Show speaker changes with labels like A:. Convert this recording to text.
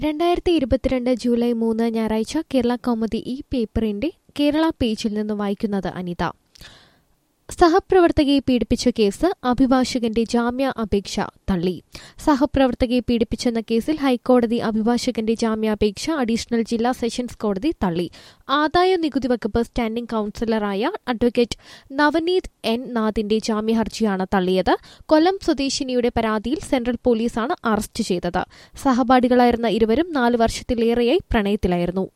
A: രണ്ടായിരത്തി ഇരുപത്തിരണ്ട് ജൂലൈ മൂന്ന് ഞായറാഴ്ച കേരള കൗമുദി ഈ പേപ്പറിന്റെ കേരള പേജിൽ നിന്ന് വായിക്കുന്നത് അനിത സഹപ്രവർത്തകയെ പീഡിപ്പിച്ച കേസ് അഭിഭാഷകന്റെ ജാമ്യ അപേക്ഷ തള്ളി സഹപ്രവർത്തകയെ പീഡിപ്പിച്ചെന്ന കേസിൽ ഹൈക്കോടതി അഭിഭാഷകന്റെ ജാമ്യാപേക്ഷ അഡീഷണൽ ജില്ലാ സെഷൻസ് കോടതി തള്ളി ആദായ നികുതി വകുപ്പ് സ്റ്റാൻഡിംഗ് കൌൺസിലറായ അഡ്വക്കേറ്റ് നവനീത് എൻ നാഥിന്റെ ജാമ്യ ഹർജിയാണ് തള്ളിയത് കൊല്ലം സ്വദേശിനിയുടെ പരാതിയിൽ സെൻട്രൽ പോലീസാണ് അറസ്റ്റ് ചെയ്തത് സഹപാഠികളായിരുന്ന ഇരുവരും നാല് വർഷത്തിലേറെയായി പ്രണയത്തിലായിരുന്നു